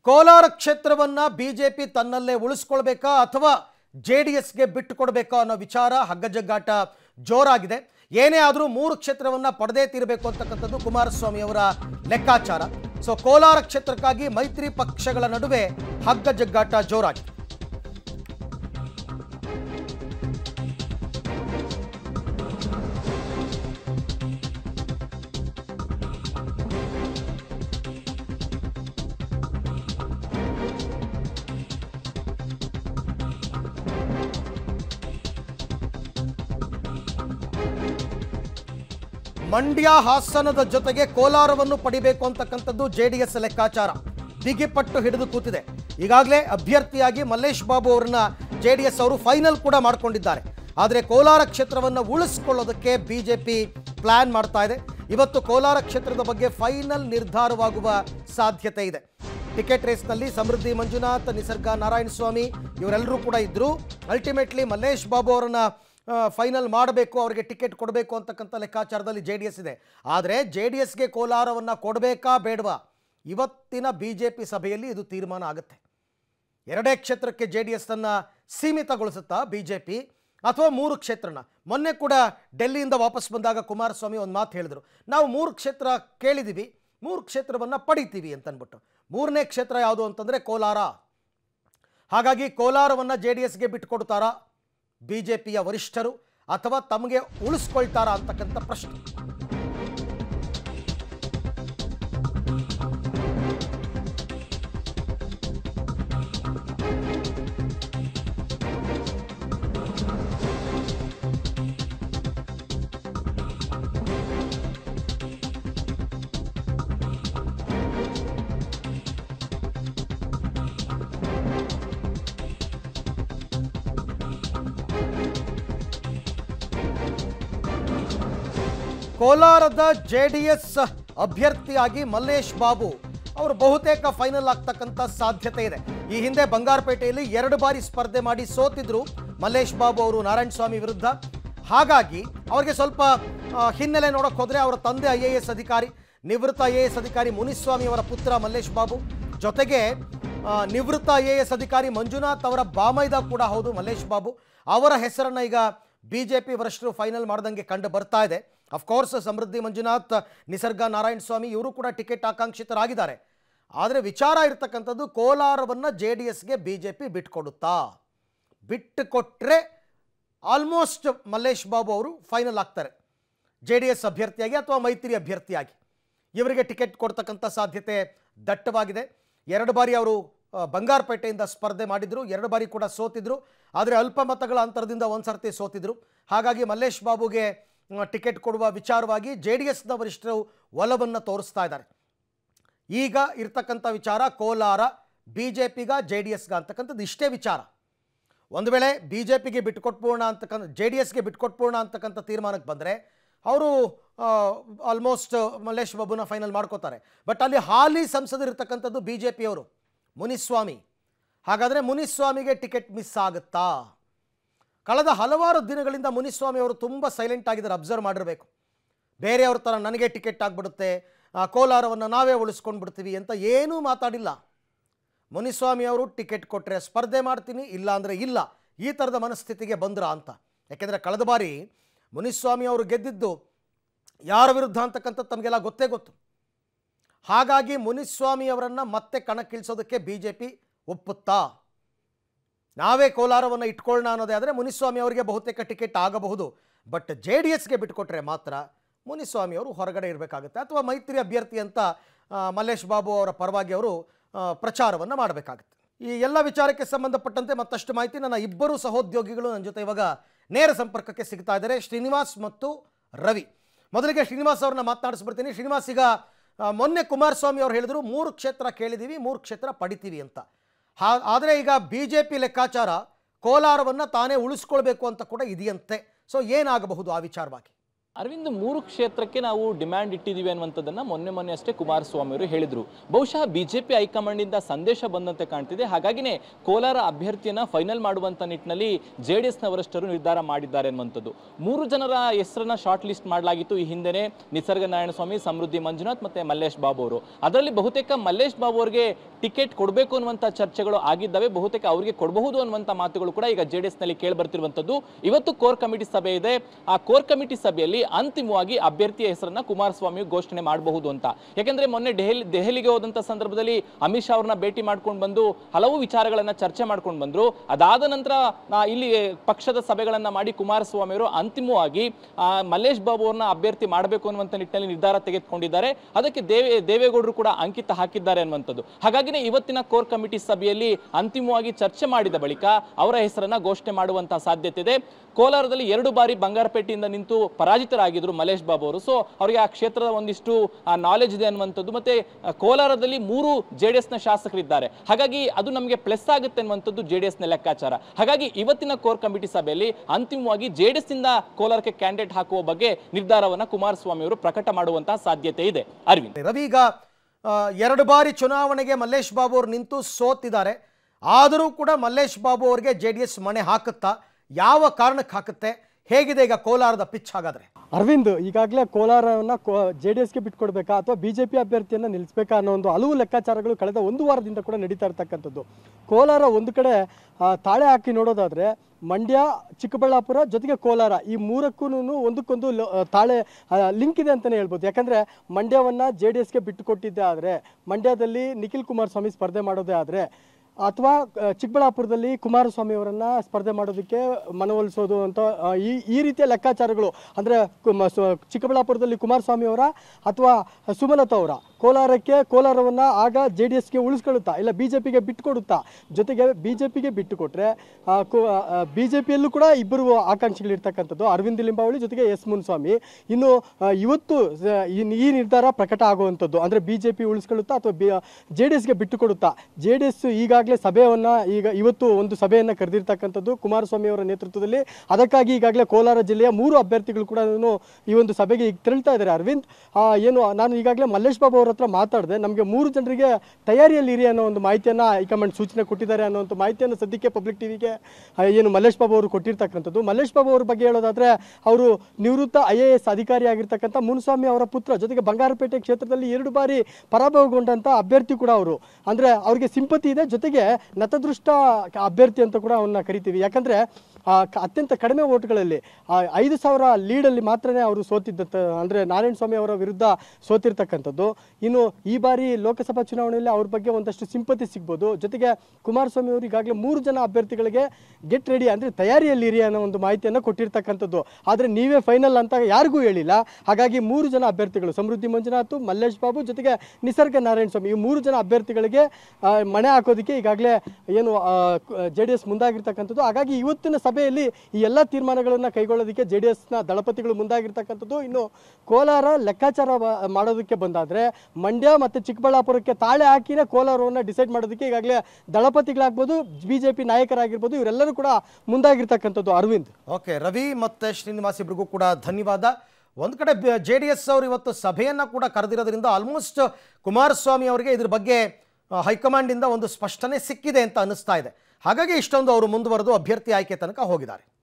Kolar ಕ್ಷೇತ್ರವನ್ನ BJP ತನ್ನಲ್ಲೇ ಉಳಿಸ್ಕೊಳ್ಬೇಕಾ ಅಥವಾ J D ಎಸ್ಗೆ ಬಿಟ್ಟು ಕೊಡಬೇಕಾ ಅನ್ನೋ ವಿಚಾರ ಹಗ್ಗಜಗ್ಗಾಟ ಜೋರಾಗಿದೆ ಏನೇ ಆದರೂ ಮೂರು ಕ್ಷೇತ್ರವನ್ನ ಪಡೆದೇ ತೀರಬೇಕು ಅಂತಕ್ಕಂಥದ್ದು ಕುಮಾರಸ್ವಾಮಿ ಅವರ ಲೆಕ್ಕಾಚಾರ ಸೊ ಕೋಲಾರ ಕ್ಷೇತ್ರಕ್ಕಾಗಿ ಮೈತ್ರಿ ಪಕ್ಷಗಳ ನಡುವೆ ಹಗ್ಗಜಗ್ಗಾಟ ಜೋರಾಗಿದೆ ಮಂಡ್ಯ ಹಾಸನದ ಜೊತೆಗೆ ಕೋಲಾರವನ್ನು ಪಡಿಬೇಕು ಅಂತಕ್ಕಂಥದ್ದು ಜೆ ಡಿ ಎಸ್ ಲೆಕ್ಕಾಚಾರ ಬಿಗಿಪಟ್ಟು ಹಿಡಿದು ಕೂತಿದೆ ಈಗಾಗಲೇ ಅಭ್ಯರ್ಥಿಯಾಗಿ ಮಲ್ಲೇಶ್ ಬಾಬು ಅವರನ್ನ ಜೆ ಡಿ ಎಸ್ ಅವರು ಫೈನಲ್ ಕೂಡ ಮಾಡಿಕೊಂಡಿದ್ದಾರೆ ಆದರೆ ಕೋಲಾರ ಕ್ಷೇತ್ರವನ್ನು ಉಳಿಸ್ಕೊಳ್ಳೋದಕ್ಕೆ ಬಿಜೆಪಿ ಪ್ಲಾನ್ ಮಾಡ್ತಾ ಇದೆ ಇವತ್ತು ಕೋಲಾರ ಕ್ಷೇತ್ರದ ಬಗ್ಗೆ ಫೈನಲ್ ನಿರ್ಧಾರವಾಗುವ ಸಾಧ್ಯತೆ ಇದೆ ಟಿಕೆಟ್ ರೇಸ್ನಲ್ಲಿ ಸಮೃದ್ಧಿ ಮಂಜುನಾಥ್ ನಿಸರ್ಗ ನಾರಾಯಣ ಸ್ವಾಮಿ ಇವರೆಲ್ಲರೂ ಕೂಡ ಇದ್ದರು ಅಲ್ಟಿಮೇಟ್ಲಿ ಮಲ್ಲೇಶ್ ಬಾಬು ಅವರನ್ನ ಫೈನಲ್ ಮಾಡಬೇಕು ಅವರಿಗೆ ಟಿಕೆಟ್ ಕೊಡಬೇಕು ಅಂತಕ್ಕಂಥ ಲೆಕ್ಕಾಚಾರದಲ್ಲಿ ಜೆ ಡಿ ಎಸ್ ಇದೆ ಆದರೆ ಜೆ ಡಿ ಎಸ್ಗೆ ಕೋಲಾರವನ್ನು ಕೊಡಬೇಕಾ ಬೇಡವಾ ಇವತ್ತಿನ ಬಿ ಜೆ ಪಿ ಸಭೆಯಲ್ಲಿ ಇದು ತೀರ್ಮಾನ ಆಗುತ್ತೆ ಎರಡೇ ಕ್ಷೇತ್ರಕ್ಕೆ ಜೆ ಡಿ ಎಸ್ ಅನ್ನು ಸೀಮಿತಗೊಳಿಸುತ್ತಾ ಬಿ ಜೆ ಪಿ ಅಥವಾ ಮೂರು ಕ್ಷೇತ್ರನ ಮೊನ್ನೆ ಕೂಡ ಡೆಲ್ಲಿಯಿಂದ ವಾಪಸ್ ಬಂದಾಗ ಕುಮಾರಸ್ವಾಮಿ ಒಂದು ಮಾತು ಹೇಳಿದರು ನಾವು ಮೂರು ಕ್ಷೇತ್ರ ಕೇಳಿದ್ದೀವಿ ಮೂರು ಕ್ಷೇತ್ರವನ್ನು ಪಡಿತೀವಿ ಅಂತನ್ಬಿಟ್ಟು ಮೂರನೇ ಕ್ಷೇತ್ರ ಯಾವುದು ಅಂತಂದರೆ ಕೋಲಾರ ಹಾಗಾಗಿ ಕೋಲಾರವನ್ನು ಜೆ ಡಿ ಎಸ್ಗೆ ಬಿಟ್ಟುಕೊಡ್ತಾರಾ ಬಿ ಜೆ ಪಿಯ ವರಿಷ್ಠರು ಅಥವಾ ತಮಗೆ ಉಳಿಸ್ಕೊಳ್ತಾರಾ ಅಂತಕ್ಕಂಥ ಪ್ರಶ್ನೆ ಕೋಲಾರದ ಜೆ ಡಿ ಎಸ್ ಅಭ್ಯರ್ಥಿಯಾಗಿ ಮಲ್ಲೇಶ್ ಬಾಬು ಅವರು ಬಹುತೇಕ ಫೈನಲ್ ಆಗ್ತಕ್ಕಂಥ ಸಾಧ್ಯತೆ ಇದೆ ಈ ಹಿಂದೆ ಬಂಗಾರಪೇಟೆಯಲ್ಲಿ ಎರಡು ಬಾರಿ ಸ್ಪರ್ಧೆ ಮಾಡಿ ಸೋತಿದ್ರು ಮಲ್ಲೇಶ್ ಬಾಬು ಅವರು ನಾರಾಯಣ ಸ್ವಾಮಿ ವಿರುದ್ಧ ಹಾಗಾಗಿ ಅವರಿಗೆ ಸ್ವಲ್ಪ ಆ, ಹಿನ್ನೆಲೆ ನೋಡೋಕೆ ಹೋದರೆ ಅವರ ತಂದೆ ಐ ಎ ಎಸ್ ಅಧಿಕಾರಿ ನಿವೃತ್ತ ಐ ಎ ಎಸ್ ಅಧಿಕಾರಿ ಮುನಿಸ್ವಾಮಿ ಅವರ ಪುತ್ರ ಮಲ್ಲೇಶ್ ಬಾಬು ಜೊತೆಗೆ ಆ, ನಿವೃತ್ತ ಐ ಎ ಎಸ್ ಅಧಿಕಾರಿ ಮಂಜುನಾಥ್ ಅವರ ಬಾಮೈದ ಕೂಡ ಹೌದು ಮಲ್ಲೇಶ್ ಬಾಬು ಅವರ ಹೆಸರನ್ನು ಈಗ ಬಿ ಜೆ ಪಿ ವರಿಷ್ಠರು ಫೈನಲ್ ಮಾಡ್ದಂಗೆ ಕಂಡು ಬರ್ತಾ ಇದೆ ಅಫ್ಕೋರ್ಸ್ ಸಮೃದ್ಧಿ ಮಂಜುನಾಥ್ ನಿಸರ್ಗ ನಾರಾಯಣ ಸ್ವಾಮಿ ಇವರು ಕೂಡ ಟಿಕೆಟ್ ಆಕಾಂಕ್ಷಿತರಾಗಿದ್ದಾರೆ ಆದರೆ ವಿಚಾರ ಇರ್ತಕ್ಕಂಥದ್ದು ಕೋಲಾರವನ್ನು ಜೆ ಡಿ ಎಸ್ಗೆ ಬಿ ಜೆ ಪಿ ಬಿಟ್ಕೊಡುತ್ತಾ ಬಿಟ್ಟು ಕೊಟ್ಟರೆ ಆಲ್ಮೋಸ್ಟ್ ಮಲ್ಲೇಶ್ ಬಾಬು ಅವರು ಫೈನಲ್ ಆಗ್ತಾರೆ ಜೆ ಡಿ ಎಸ್ ಅಭ್ಯರ್ಥಿಯಾಗಿ ಅಥವಾ ಮೈತ್ರಿ ಅಭ್ಯರ್ಥಿಯಾಗಿ ಇವರಿಗೆ ಟಿಕೆಟ್ ಕೊಡ್ತಕ್ಕಂಥ ಸಾಧ್ಯತೆ ದಟ್ಟವಾಗಿದೆ ಎರಡು ಬಾರಿ ಅವರು ಆ, ಬಂಗಾರಪೇಟೆಯಿಂದ ಸ್ಪರ್ಧೆ ಮಾಡಿದರು ಎರಡು ಬಾರಿ ಕೂಡ ಸೋತಿದ್ರು ಆದರೆ ಅಲ್ಪ ಮತಗಳ ಅಂತರದಿಂದ ಒಂದು ಸರ್ತಿ ಸೋತಿದ್ರು ಹಾಗಾಗಿ ಮಲ್ಲೇಶ್ ಬಾಬುಗೆ ಆ, ಟಿಕೆಟ್ ಕೊಡುವ ವಿಚಾರವಾಗಿ ಜೆ ಡಿ ಎಸ್ನ ವರಿಷ್ಠರು ಒಲವನ್ನು ತೋರಿಸ್ತಾ ಇದ್ದಾರೆ ಈಗ ಇರ್ತಕ್ಕಂಥ ವಿಚಾರ ಕೋಲಾರ ಬಿ ಜೆ ಪಿಗ ಜೆ ಡಿ ಎಸ್ಗ ಅಂತಕ್ಕಂಥದ್ದು ಇಷ್ಟೇ ವಿಚಾರ ಒಂದು ವೇಳೆ ಬಿ ಜೆ ಪಿಗೆ ಬಿಟ್ಕೊಟ್ಬೋಣ ಅಂತಕ್ಕಂಥ ಜೆ ಡಿ ಎಸ್ಗೆ ಬಿಟ್ಕೊಟ್ಬೋಣ ಅಂತಕ್ಕಂಥ ತೀರ್ಮಾನಕ್ಕೆ ಬಂದರೆ ಅವರು ಆಲ್ಮೋಸ್ಟ್ ಮಲ್ಲೇಶ್ ಬಾಬುನ ಫೈನಲ್ ಮಾಡ್ಕೋತಾರೆ ಬಟ್ ಅಲ್ಲಿ ಹಾಲಿ ಸಂಸದರಿರ್ತಕ್ಕಂಥದ್ದು ಬಿ ಜೆ ಪಿಯವರು ಮುನಿಸ್ವಾಮಿ ಹಾಗಾದರೆ ಮುನಿಸ್ವಾಮಿಗೆ ಟಿಕೆಟ್ ಮಿಸ್ ಆಗುತ್ತಾ ಕಳೆದ ಹಲವಾರು ದಿನಗಳಿಂದ ಮುನಿಸ್ವಾಮಿ ಅವರು ತುಂಬ ಸೈಲೆಂಟ್ ಆಗಿದ್ದಾರೆ ಅಬ್ಸರ್ವ್ ಮಾಡಿರಬೇಕು ಬೇರೆಯವ್ರ ಥರ ನನಗೆ ಟಿಕೆಟ್ ಆಗಿಬಿಡುತ್ತೆ ಕೋಲಾರವನ್ನು ನಾವೇ ಉಳಿಸ್ಕೊಂಡು ಬಿಡ್ತೀವಿ ಅಂತ ಏನೂ ಮಾತಾಡಿಲ್ಲ ಮುನಿಸ್ವಾಮಿ ಅವರು ಟಿಕೆಟ್ ಕೊಟ್ಟರೆ ಸ್ಪರ್ಧೆ ಮಾಡ್ತೀನಿ ಇಲ್ಲ ಅಂದರೆ ಇಲ್ಲ ಈ ಥರದ ಮನಸ್ಥಿತಿಗೆ ಬಂದ್ರ ಅಂತ ಯಾಕೆಂದರೆ ಕಳೆದ ಬಾರಿ ಮುನಿಸ್ವಾಮಿ ಅವರು ಗೆದ್ದಿದ್ದು ಯಾರ ವಿರುದ್ಧ ಅಂತಕ್ಕಂಥದ್ದು ತಮಗೆಲ್ಲ ಗೊತ್ತೇ ಗೊತ್ತು ಹಾಗಾಗಿ ಮುನಿಸ್ವಾಮಿ ಅವರನ್ನು ಮತ್ತೆ ಕಣಕ್ಕಿಳಿಸೋದಕ್ಕೆ ಬಿ ಜೆ ಪಿ ಒಪ್ಪುತ್ತಾ ನಾವೇ ಕೋಲಾರವನ್ನು ಇಟ್ಕೊಳ್ಳೋಣ ಅನ್ನೋದೇ ಆದರೆ ಮುನಿಸ್ವಾಮಿ ಅವರಿಗೆ ಬಹುತೇಕ ಟಿಕೆಟ್ ಆಗಬಹುದು ಬಟ್ ಜೆ ಡಿ ಎಸ್ಗೆ ಬಿಟ್ಟುಕೊಟ್ರೆ ಮಾತ್ರ ಮುನಿಸ್ವಾಮಿ ಅವರು ಹೊರಗಡೆ ಇರಬೇಕಾಗುತ್ತೆ ಅಥವಾ ಮೈತ್ರಿ ಅಭ್ಯರ್ಥಿ ಅಂತ ಆ, ಮಲ್ಲೇಶ್ ಬಾಬು ಅವರ ಪರವಾಗಿ ಅವರು ಪ್ರಚಾರವನ್ನು ಮಾಡಬೇಕಾಗುತ್ತೆ ಈ ಎಲ್ಲ ವಿಚಾರಕ್ಕೆ ಸಂಬಂಧಪಟ್ಟಂತೆ ಮತ್ತಷ್ಟು ಮಾಹಿತಿ ನನ್ನ ಇಬ್ಬರು ಸಹೋದ್ಯೋಗಿಗಳು ನನ್ನ ಜೊತೆ ಇವಾಗ ನೇರ ಸಂಪರ್ಕಕ್ಕೆ ಸಿಗ್ತಾ ಇದ್ದಾರೆ ಶ್ರೀನಿವಾಸ್ ಮತ್ತು ರವಿ ಮೊದಲಿಗೆ ಶ್ರೀನಿವಾಸ್ ಅವ್ರನ್ನ ಮಾತನಾಡಿಸ್ಬಿಡ್ತೀನಿ ಶ್ರೀನಿವಾಸ್ ಈಗ ಆ, ಮೊನ್ನೆ ಕುಮಾರಸ್ವಾಮಿ ಅವರು ಹೇಳಿದ್ರು ಮೂರು ಕ್ಷೇತ್ರ ಕೇಳಿದ್ದೀವಿ ಮೂರು ಕ್ಷೇತ್ರ ಪಡಿತೀವಿ ಅಂತ ಹಾ ಆದರೆ ಈಗ ಬಿ ಜೆ ಪಿ ಲೆಕ್ಕಾಚಾರ ಕೋಲಾರವನ್ನು ತಾನೇ ಉಳಿಸ್ಕೊಳ್ಬೇಕು ಅಂತ ಕೂಡ ಇದೆಯಂತೆ ಸೊ ಏನಾಗಬಹುದು ಆ ವಿಚಾರವಾಗಿ ಅರವಿಂದ್ ಮೂರು ಕ್ಷೇತ್ರಕ್ಕೆ ನಾವು ಡಿಮ್ಯಾಂಡ್ ಇಟ್ಟಿದ್ದೀವಿ ಅನ್ನುವಂಥದ್ದನ್ನ ಮೊನ್ನೆ ಮೊನ್ನೆ ಅಷ್ಟೇ ಕುಮಾರಸ್ವಾಮಿ ಅವರು ಹೇಳಿದ್ರು ಬಹುಶಃ ಬಿಜೆಪಿ ಹೈಕಮಾಂಡಿಂದ ಸಂದೇಶ ಬಂದಂತೆ ಕಾಣ್ತಿದೆ ಹಾಗಾಗಿನೇ ಕೋಲಾರ ಅಭ್ಯರ್ಥಿಯನ್ನ ಫೈನಲ್ ಮಾಡುವಂತ ನಿಟ್ಟಿನಲ್ಲಿ ಜೆ ಡಿ ಎಸ್ನ ವರಿಷ್ಠರು ನಿರ್ಧಾರ ಮಾಡಿದ್ದಾರೆ ಅನ್ನುವಂಥದ್ದು ಮೂರು ಜನರ ಹೆಸರನ್ನ ಶಾರ್ಟ್ ಲಿಸ್ಟ್ ಮಾಡಲಾಗಿತ್ತು ಈ ಹಿಂದೆನೆ ನಿಸರ್ಗ ನಾರಾಯಣ ಸ್ವಾಮಿ ಸಮೃದ್ಧಿ ಮಂಜುನಾಥ್ ಮತ್ತೆ ಮಲ್ಲೇಶ್ ಬಾಬು ಅವರು ಅದರಲ್ಲಿ ಬಹುತೇಕ ಮಲ್ಲೇಶ್ ಬಾಬು ಅವರಿಗೆ ಟಿಕೆಟ್ ಕೊಡಬೇಕು ಅನ್ನುವಂಥ ಚರ್ಚೆಗಳು ಆಗಿದ್ದಾವೆ ಬಹುತೇಕ ಅವರಿಗೆ ಕೊಡಬಹುದು ಅನ್ನುವಂಥ ಮಾತುಗಳು ಕೂಡ ಈಗ ಜೆ ಡಿ ಎಸ್ನಲ್ಲಿ ಕೇಳಿ ಬರ್ತಿರುವಂಥದ್ದು ಇವತ್ತು ಕೋರ್ ಕಮಿಟಿ ಸಭೆ ಇದೆ ಆ ಕೋರ್ ಕಮಿಟಿ ಸಭೆಯಲ್ಲಿ ಅಂತಿಮವಾಗಿ ಅಭ್ಯರ್ಥಿಯ ಹೆಸರನ್ನ ಕುಮಾರಸ್ವಾಮಿ ಘೋಷಣೆ ಮಾಡಬಹುದು ಅಂತ ಯಾಕಂದ್ರೆ ಮೊನ್ನೆ ದೆಹಲಿ ದೆಹಲಿಗೆ ಹೋದಂತ ಸಂದರ್ಭದಲ್ಲಿ ಅಮಿತ್ ಶಾ ಅವ್ರನ್ನ ಭೇಟಿ ಮಾಡ್ಕೊಂಡು ಬಂದು ಹಲವು ವಿಚಾರಗಳನ್ನ ಚರ್ಚೆ ಮಾಡ್ಕೊಂಡು ಬಂದ್ರು ಅದಾದ ನಂತರ ಆ, ಇಲ್ಲಿ ಪಕ್ಷದ ಸಭೆಗಳನ್ನ ಮಾಡಿ ಕುಮಾರಸ್ವಾಮಿ ಅವರು ಅಂತಿಮವಾಗಿ ಆ, ಮಲ್ಲೇಶ್ ಬಾಬು ಅವ್ರನ್ನ ಅಭ್ಯರ್ಥಿ ಮಾಡಬೇಕು ಅನ್ನುವಂಥ ನಿಟ್ಟಿನಲ್ಲಿ ನಿರ್ಧಾರ ತೆಗೆದುಕೊಂಡಿದ್ದಾರೆ ಅದಕ್ಕೆ ದೇವೇ ದೇವೇಗೌಡರು ಕೂಡ ಅಂಕಿತ ಹಾಕಿದ್ದಾರೆ ಅನ್ನುವಂಥದ್ದು ಹಾಗಾಗಿನೇ ಇವತ್ತಿನ ಕೋರ್ ಕಮಿಟಿ ಸಭೆಯಲ್ಲಿ ಅಂತಿಮವಾಗಿ ಚರ್ಚೆ ಮಾಡಿದ ಬಳಿಕ ಅವರ ಹೆಸರನ್ನ ಘೋಷಣೆ ಮಾಡುವಂತಹ ಸಾಧ್ಯತೆ ಇದೆ ಕೋಲಾರದಲ್ಲಿ ಎರಡು ಬಾರಿ ಬಂಗಾರಪೇಟೆಯಿಂದ ನಿಂತು ಪರಾಜಿತರಾಗಿದ್ರು ಮಲೇಶ್ ಬಾಬು ಅವರು ಸೊ ಅವರಿಗೆ ಆ ಕ್ಷೇತ್ರದ ಒಂದಿಷ್ಟು ನಾಲೆಜ್ ಇದೆ ಅನ್ನುವಂಥದ್ದು ಮತ್ತೆ ಆ, ಕೋಲಾರದಲ್ಲಿ ಮೂರು ಜೆ ಡಿ ಎಸ್ನ ಶಾಸಕರಿದ್ದಾರೆ ಹಾಗಾಗಿ ಅದು ನಮಗೆ ಪ್ಲಸ್ ಆಗುತ್ತೆ ಅನ್ನುವಂಥದ್ದು ಜೆ ಡಿ ಎಸ್ನ ಲೆಕ್ಕಾಚಾರ ಹಾಗಾಗಿ ಇವತ್ತಿನ ಕೋರ್ ಕಮಿಟಿ ಸಭೆಯಲ್ಲಿ ಅಂತಿಮವಾಗಿ ಜೆ ಡಿ ಎಸ್ನಿಂದ ಕೋಲಾರಕ್ಕೆ ಕ್ಯಾಂಡಿಡೇಟ್ ಹಾಕುವ ಬಗ್ಗೆ ನಿರ್ಧಾರವನ್ನ ಕುಮಾರಸ್ವಾಮಿ ಅವರು ಪ್ರಕಟ ಮಾಡುವಂತಹ ಸಾಧ್ಯತೆ ಇದೆ ಅರವಿಂದ್ ರವಿ ಈಗ ಆ, ಎರಡು ಬಾರಿ ಚುನಾವಣೆಗೆ ಮಲ್ಲೇಶ್ ಬಾಬು ಅವರು ನಿಂತು ಸೋತಿದ್ದಾರೆ ಆದರೂ ಕೂಡ ಮಲ್ಲೇಶ್ ಬಾಬು ಅವರಿಗೆ ಜೆ ಡಿ ಎಸ್ ಮಣೆ ಹಾಕುತ್ತಾ ಯಾವ ಕಾರಣಕ್ಕೆ ಹಾಕುತ್ತೆ ಹೇಗಿದೆ ಈಗ ಕೋಲಾರದ ಪಿಚ್ ಹಾಗಾದ್ರೆ ಅರವಿಂದ್ ಈಗಾಗಲೇ ಕೋಲಾರವನ್ನು ಜೆ ಡಿ ಎಸ್ಗೆ ಬಿಟ್ಕೊಡ್ಬೇಕಾ ಅಥವಾ ಬಿ ಜೆ ಪಿ ಅಭ್ಯರ್ಥಿಯನ್ನು ನಿಲ್ಲಿಸಬೇಕಾ ಅನ್ನೋ ಒಂದು ಹಲವು ಲೆಕ್ಕಾಚಾರಗಳು ಕಳೆದ ಒಂದು ವಾರದಿಂದ ಕೂಡ ನಡೀತಾ ಇರ್ತಕ್ಕಂಥದ್ದು ಕೋಲಾರ ಒಂದು ಕಡೆ ಆ, ತಾಳೆ ಹಾಕಿ ನೋಡೋದಾದ್ರೆ ಮಂಡ್ಯ ಚಿಕ್ಕಬಳ್ಳಾಪುರ ಜೊತೆಗೆ ಕೋಲಾರ ಈ ಮೂರಕ್ಕೂ ಒಂದಕ್ಕೊಂದು ಲ- ಆ, ತಾಳೆ ಲಿಂಕ್ ಇದೆ ಅಂತಲೇ ಹೇಳ್ಬೋದು ಯಾಕಂದರೆ ಮಂಡ್ಯವನ್ನು ಜೆ ಡಿ ಎಸ್ಗೆ ಬಿಟ್ಟುಕೊಟ್ಟಿದ್ದೇ ಆದರೆ ಮಂಡ್ಯದಲ್ಲಿ ನಿಖಿಲ್ ಕುಮಾರಸ್ವಾಮಿ ಸ್ಪರ್ಧೆ ಮಾಡೋದೇ ಆದರೆ ಅಥವಾ ಆ, ಚಿಕ್ಕಬಳ್ಳಾಪುರದಲ್ಲಿ ಕುಮಾರಸ್ವಾಮಿ ಅವರನ್ನ ಸ್ಪರ್ಧೆ ಮಾಡೋದಕ್ಕೆ ಮನವೊಲಿಸೋದು ಅಂತ ಆ, ಈ ಈ ರೀತಿಯ ಲೆಕ್ಕಾಚಾರಗಳು ಅಂದರೆ ಚಿಕ್ಕಬಳ್ಳಾಪುರದಲ್ಲಿ ಕುಮಾರಸ್ವಾಮಿ ಅವರ ಅಥವಾ ಸುಮಲತಾ ಅವರ ಕೋಲಾರಕ್ಕೆ ಕೋಲಾರವನ್ನು ಆಗ ಜೆ ಡಿ ಎಸ್ಗೆ ಉಳಿಸ್ಕೊಳ್ಳುತ್ತಾ ಇಲ್ಲ ಬಿ ಜೆ ಪಿಗೆ ಬಿಟ್ಟುಕೊಡುತ್ತಾ ಜೊತೆಗೆ ಬಿ ಜೆ ಪಿಗೆ ಬಿಟ್ಟುಕೊಟ್ರೆ ಬಿ ಜೆ ಪಿಯಲ್ಲೂ ಕೂಡ ಇಬ್ಬರು ಆಕಾಂಕ್ಷಿಗಳಿರ್ತಕ್ಕಂಥದ್ದು ಅರವಿಂದ್ ಲಿಂಬಾವಳಿ ಜೊತೆಗೆ ಎಸ್ ಮುನ್ಸ್ವಾಮಿ ಇನ್ನು ಆ, ಇವತ್ತು ಸ- ಈ ಈ ನಿರ್ಧಾರ ಪ್ರಕಟ ಆಗುವಂಥದ್ದು ಅಂದರೆ ಬಿ ಜೆ ಪಿ ಉಳಿಸ್ಕೊಳ್ಳುತ್ತಾ ಅಥವಾ ಬಿ ಜೆ ಡಿ ಎಸ್ಗೆ ಬಿಟ್ಟುಕೊಡುತ್ತಾ ಜೆ ಡಿ ಎಸ್ ಈಗಾಗಲೇ ಸಭೆಯನ್ನು ಈಗ ಇವತ್ತು ಒಂದು ಸಭೆಯನ್ನು ಕರೆದಿರ್ತಕ್ಕಂಥದ್ದು ಕುಮಾರಸ್ವಾಮಿ ಅವರ ನೇತೃತ್ವದಲ್ಲಿ ಅದಕ್ಕಾಗಿ ಈಗಾಗಲೇ ಕೋಲಾರ ಜಿಲ್ಲೆಯ ಮೂರು ಅಭ್ಯರ್ಥಿಗಳು ಕೂಡ ಈ ಒಂದು ಸಭೆಗೆ ಈಗ ತೆರಳ್ತಾ ಇದ್ದಾರೆ ಅರವಿಂದ್ ಆ, ಏನು ನಾನು ಈಗಾಗಲೇ ಮಲ್ಲೇಶ್ ಬಾಬು ಅವ್ರ ಹತ್ರ ಮಾತಾಡಿದೆ ನಮಗೆ ಮೂರು ಜನರಿಗೆ ತಯಾರಿಯಲ್ಲಿ ಇರಿ ಅನ್ನೋ ಒಂದು ಮಾಹಿತಿಯನ್ನು ಹೈಕಮಾಂಡ್ ಸೂಚನೆ ಕೊಟ್ಟಿದ್ದಾರೆ ಅನ್ನೋ ಒಂದು ಮಾಹಿತಿಯನ್ನು ಸದ್ಯಕ್ಕೆ ಪಬ್ಲಿಕ್ ಟಿವಿಗೆ ಏನು ಮಲ್ಲೇಶ್ ಬಾಬು ಅವರು ಕೊಟ್ಟಿರ್ತಕ್ಕಂಥದ್ದು ಮಲ್ಲೇಶ್ ಬಾಬು ಅವ್ರ ಬಗ್ಗೆ ಹೇಳೋದಾದ್ರೆ ಅವರು ನಿವೃತ್ತ ಐ ಎ ಎಸ್ ಅಧಿಕಾರಿಯಾಗಿರ್ತಕ್ಕಂಥ ಮುನ್ಸ್ವಾಮಿ ಅವರ ಪುತ್ರ ಜೊತೆಗೆ ಬಂಗಾರಪೇಟೆ ಕ್ಷೇತ್ರದಲ್ಲಿ ಎರಡು ಬಾರಿ ಪರಾಭವಗೊಂಡಂಥ ಅಭ್ಯರ್ಥಿ ಕೂಡ ಅವರು ಅಂದರೆ ಅವರಿಗೆ ಸಿಂಪತಿ ಇದೆ ಜೊತೆಗೆ ನತದೃಷ್ಟ ಅಭ್ಯರ್ಥಿ ಅಂತ ಕೂಡ ಅವನ್ನ ಕರಿತೀವಿ ಯಾಕಂದರೆ ಅತ್ಯಂತ ಕಡಿಮೆ ಓಟ್ಗಳಲ್ಲಿ ಆ, ಐದು ಸಾವಿರ ಲೀಡಲ್ಲಿ ಮಾತ್ರನೇ ಅವರು ಸೋತಿದ್ದಂಥ ಅಂದರೆ ನಾರಾಯಣ ಸ್ವಾಮಿ ಅವರ ವಿರುದ್ಧ ಸೋತಿರ್ತಕ್ಕಂಥದ್ದು ಇನ್ನು ಈ ಬಾರಿ ಲೋಕಸಭಾ ಚುನಾವಣೆಯಲ್ಲಿ ಅವ್ರ ಬಗ್ಗೆ ಒಂದಷ್ಟು ಸಿಂಪತಿ ಸಿಗ್ಬೋದು ಜೊತೆಗೆ ಕುಮಾರಸ್ವಾಮಿ ಅವರು ಈಗಾಗಲೇ ಮೂರು ಜನ ಅಭ್ಯರ್ಥಿಗಳಿಗೆ ಗೆಟ್ ರೆಡಿ ಅಂದರೆ ತಯಾರಿಯಲ್ಲಿ ಇರಿ ಅನ್ನೋ ಒಂದು ಮಾಹಿತಿಯನ್ನು ಕೊಟ್ಟಿರ್ತಕ್ಕಂಥದ್ದು ಆದರೆ ನೀವೇ ಫೈನಲ್ ಅಂತ ಯಾರಿಗೂ ಹೇಳಿಲ್ಲ ಹಾಗಾಗಿ ಮೂರು ಜನ ಅಭ್ಯರ್ಥಿಗಳು ಸಮೃದ್ಧಿ ಮಂಜುನಾಥ್ ಮಲ್ಲೇಶ್ ಬಾಬು ಜೊತೆಗೆ ನಿಸರ್ಗ ನಾರಾಯಣ ಸ್ವಾಮಿ ಈ ಮೂರು ಜನ ಅಭ್ಯರ್ಥಿಗಳಿಗೆ ಆ, ಮಣೆ ಹಾಕೋದಕ್ಕೆ ಈಗಾಗಲೇ ಏನು ಜೆ ಡಿ ಎಸ್ ಮುಂದಾಗಿರ್ತಕ್ಕಂಥದ್ದು ಹಾಗಾಗಿ ಇವತ್ತಿನ ಸಭೆಯಲ್ಲಿ ಈ ಎಲ್ಲ ತೀರ್ಮಾನಗಳನ್ನು ಕೈಗೊಳ್ಳೋದಕ್ಕೆ ಜೆ ಡಿ ಎಸ್ನ ದಳಪತಿಗಳು ಮುಂದಾಗಿರ್ತಕ್ಕಂಥದ್ದು ಇನ್ನು ಕೋಲಾರ ಲೆಕ್ಕಾಚಾರ ಬ- ಮಾಡೋದಕ್ಕೆ ಬಂದಾದರೆ ಮಂಡ್ಯ ಮತ್ತು ಚಿಕ್ಕಬಳ್ಳಾಪುರಕ್ಕೆ ತಾಳೆ ಹಾಕಿನೇ ಕೋಲಾರವನ್ನು ಡಿಸೈಡ್ ಮಾಡೋದಕ್ಕೆ ಈಗಾಗಲೇ ದಳಪತಿಗಳಾಗ್ಬೋದು ಬಿ ಜೆ ಪಿ ನಾಯಕರಾಗಿರ್ಬೋದು ಇವರೆಲ್ಲರೂ ಕೂಡ ಮುಂದಾಗಿರ್ತಕ್ಕಂಥದ್ದು ಅರವಿಂದ್ ಓಕೆ ರವಿ ಮತ್ತು ಶ್ರೀನಿವಾಸ್ ಇಬ್ರಿಗೂ ಕೂಡ ಧನ್ಯವಾದ ಒಂದು ಕಡೆ ಜೆ ಡಿ ಎಸ್ ಅವರು ಇವತ್ತು ಸಭೆಯನ್ನು ಕೂಡ ಕರೆದಿರೋದ್ರಿಂದ ಆಲ್ಮೋಸ್ಟ್ ಕುಮಾರಸ್ವಾಮಿ ಅವರಿಗೆ ಇದ್ರ ಬಗ್ಗೆ ಆ, ಹೈಕಮಾಂಡಿಂದ ಒಂದು ಸ್ಪಷ್ಟನೆ ಸಿಕ್ಕಿದೆ ಅಂತ ಅನಿಸ್ತಾ ಇದೆ ಹಾಗಾಗಿ ಇಷ್ಟೊಂದು ಅವರು ಮುಂದುವರೆದು ಅಭ್ಯರ್ಥಿ ಆಯ್ಕೆ ತನಕ ಹೋಗಿದ್ದಾರೆ